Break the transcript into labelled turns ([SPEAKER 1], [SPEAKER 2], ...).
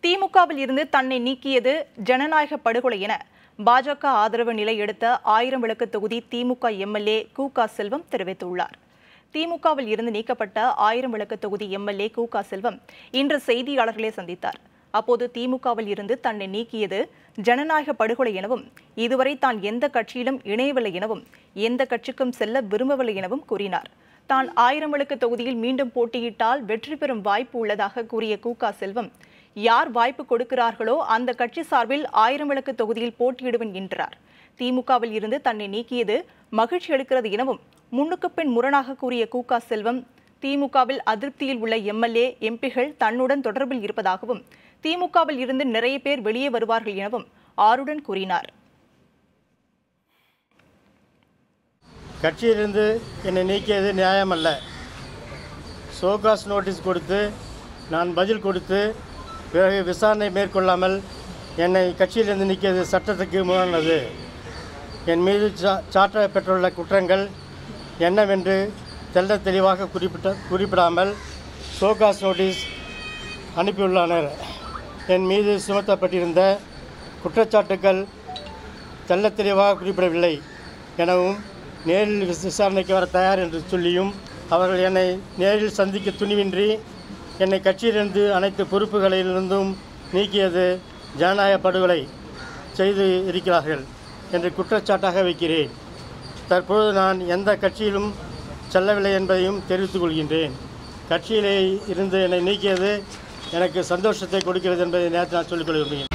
[SPEAKER 1] திமுகவில் இருந்து தன்னை நீக்கியது ஜனநாயக படுகொலை என பாஜக ஆதரவு நிலை எடுத்த ஆயிரம் விளக்கு தொகுதி திமுக எம்எல்ஏ கு க செல்வம் தெரிவித்துள்ளார் திமுகவில் இருந்து நீக்கப்பட்ட ஆயிரம் விளக்கு தொகுதி எம்எல்ஏ கு க செல்வம் இன்று செய்தியாளர்களை சந்தித்தார் அப்போது திமுகவில் இருந்து தன்னை நீக்கியது ஜனநாயக படுகொலை எனவும் இதுவரை தான் எந்த கட்சியிலும் இணையவில்லை எனவும் எந்த கட்சிக்கும் செல்ல விரும்பவில்லை எனவும் கூறினார் தான் ஆயிரம் விளக்கு தொகுதியில் மீண்டும் போட்டியிட்டால் வெற்றி பெறும் வாய்ப்பு உள்ளதாக கூறிய கு க செல்வம் யார் வாய்ப்பு கொடுக்கிறார்களோ அந்த கட்சி சார்பில் ஆயிரம் விளக்கு தொகுதியில் போட்டியிடுவேன் என்றார் திமுகவில் இருந்து தன்னை நீக்கியது மகிழ்ச்சி அளிக்கிறது எனவும் முன்னுக்கு பின் முரணாக கூறிய கு க செல்வம் திமுகவில் அதிருப்தியில் உள்ள எம்எல்ஏ எம்பிகள் தன்னுடன் தொடர்பில் இருப்பதாகவும் திமுகவில் இருந்து நிறைய பேர் வெளியே வருவார்கள் எனவும் ஆருடன் கூறினார்
[SPEAKER 2] கட்சியிலிருந்து என்னை நீக்கியது நியாயமல்ல சோகாஸ் நோட்டீஸ் கொடுத்து நான் பதில் கொடுத்து பிறகு விசாரணை மேற்கொள்ளாமல் என்னை கட்சியிலிருந்து நீக்கியது சட்டத்துக்கு முரணானது என் மீது சா சாட்ட பெற்றுள்ள குற்றங்கள் என்னவென்று தெள்ள தெளிவாக குறிப்பிட்ட குறிப்பிடாமல் சோகாஸ் நோட்டீஸ் அனுப்பியுள்ளனர் என் மீது சுமத்தப்பட்டிருந்த குற்றச்சாட்டுக்கள் தெள்ள தெளிவாக குறிப்பிடவில்லை எனவும் நேரில் விச- விசாரணைக்கு வர தயார் என்று சொல்லியும் அவர்கள் என்னை நேரில் சந்திக்க துணிவின்றி என்னை கட்சியிலிருந்து அனைத்து பொறுப்புகளிலிருந்தும் நீக்கியது ஜனநாயக படுகொலை செய்து இருக்கிறார்கள் என்று குற்றச்சாட்டாக வைக்கிறேன் தற்போது நான் எந்த கட்சியிலும் செல்லவில்லை என்பதையும் தெரிவித்துக் கொள்கின்றேன் கட்சியிலே இருந்து என்னை நீக்கியது எனக்கு சந்தோஷத்தை கொடுக்கிறது என்பதை நேற்று நான் சொல்லிக் கொள்ள விரும்புகிறேன்